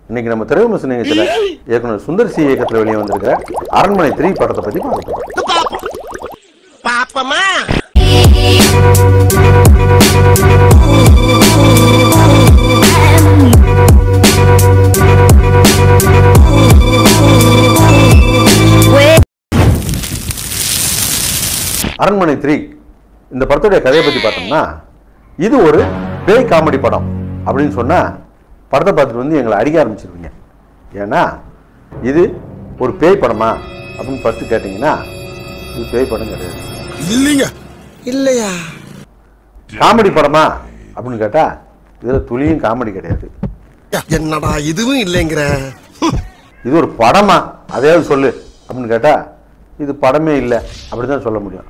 இன்னைக்கு நம்ம திரைவிமர்சன சிநேகத்தில் இயக்குனர் சுந்தர் சி இயக்கத்தில் வெளியே வந்திருக்கிற அரண்மனை த்ரீ படத்தை பற்றி பார்க்க போகிறோம் பாப்பமா அரண்மனை த்ரீ இந்த படத்துடைய கதையை பற்றி பார்த்தோம்னா இது ஒரு பேய் காமெடி படம் அப்படின்னு சொன்னால் படத்தை பார்த்துட்டு வந்து எங்களை அடிக்க ஆரம்பிச்சிருவீங்க ஏன்னா இது ஒரு பேய் படமா அப்படின்னு ஃபர்ஸ்ட் கேட்டிங்கன்னா இது பேய் படம் கிடையாது இல்லைங்க இல்லையா காமெடி படமா அப்படின்னு கேட்டால் இதில் துளியும் காமெடி கிடையாது என்னடா இதுவும் இல்லைங்கிற இது ஒரு படமா அதையாவது சொல்லு அப்படின்னு கேட்டால் இது படமே இல்லை அப்படி தான் சொல்ல முடியும்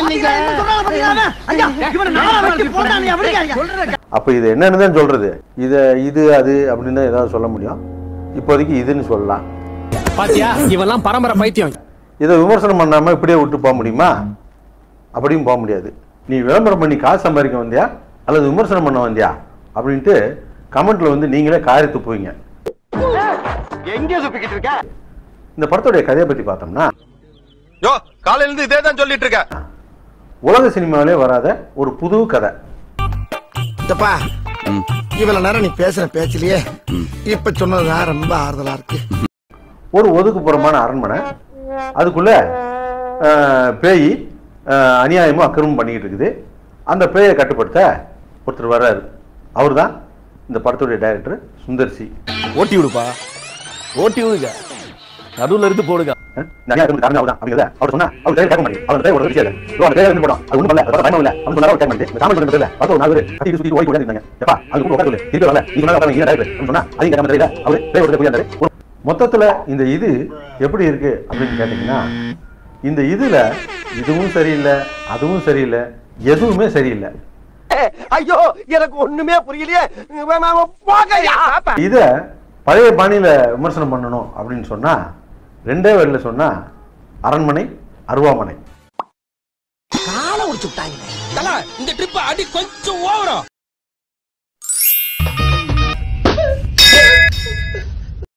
அப்போ இது என்னன்னு தான் சொல்றது இதை இது அது அப்படின்னு தான் ஏதாவது சொல்ல முடியும் இப்போதைக்கு இதுன்னு சொல்லலாம் பாத்தியா இவெல்லாம் பரம்பரை பைத்தியம் இதை விமர்சனம் பண்ணாமல் இப்படியே விட்டு போக முடியுமா அப்படியும் போக முடியாது நீ விளம்பரம் பண்ணி காசு சம்பாதிக்க வந்தியா அல்லது விமர்சனம் பண்ண வந்தியா அப்படின்ட்டு கமெண்ட்ல வந்து நீங்களே காரி துப்புவீங்க எங்கே சுப்பிக்கிட்டு இருக்க இந்த படத்துடைய கதையை பற்றி பார்த்தோம்னா யோ காலையில இருந்து இதே தான் சொல்லிட்டு இருக்க உலக சினிமாவிலே வராத ஒரு புது கதை இந்தப்பா இவ்வளவு நேரம் நீ பேசுற பேச்சிலேயே இப்ப சொன்னதுதான் ரொம்ப ஆறுதலா இருக்கு ஒரு ஒதுக்குப்புறமான அரண்மனை அதுக்குள்ள அஹ், பேய் அஹ், அநியாயமும் அக்கிரமும் பண்ணிக்கிட்டு இருக்குது அந்த பேயை கட்டுப்படுத்த ஒருத்தர் வர்றாரு அவர் தான் இந்த படத்துடைய டைரக்டர் சுந்தர் சி ஓட்டி விடுப்பா ஓட்டி விடுங்க நடுவுல இருந்து போடுங்க அஹ், இந்த அநியாயத்துக்கு காரணம் அவர்தான் அப்படிங்கிறத அவர் சொன்னா அவர் பேர் கேட்க மாட்டேங்குது அவர் பேர் ஒரு விஷயம் இல்லை அந்த பேர் இருந்து போடும் அது ஒன்றும் பண்ணல அது பயணம் இல்லை அவன் சொன்னா கேட்க மாட்டேங்குது இந்த காமெடி சொல்றது இல்லை பார்த்து ஒரு நாலு பேர் கட்டி சுத்தி ஓடி இருந்தாங்க எப்பா அது கூட உட்காந்து திருப்பி வரல நீங்க சொன்னா உட்காந்து டைரக்டர் அப்படின்னு சொன்னா அதையும் கேட்க மாட்டேங்குது அவர் பேர் ஒரு போய் இருந்தாரு மொத்தத்துல இந்த இது எப்படி இருக்கு அப்படின்னு கேட்டீங்கன்னா இந்த இதுல இதுவும் சரியில்லை அதுவும் சரியில்லை எதுவுமே சரியில்லை ஐயோ எனக்கு ஒண்ணுமே புரியலையே போகையா இத பழைய பாணியில விமர்சனம் பண்ணணும் அப்படின்னு சொன்னா ரெண்டே வரியில சொன்னா அரண்மனை அருவாமனை காலை உடிச்சு விட்டாங்க இந்த ட்ரிப் அடி கொஞ்சம் ஓவரம்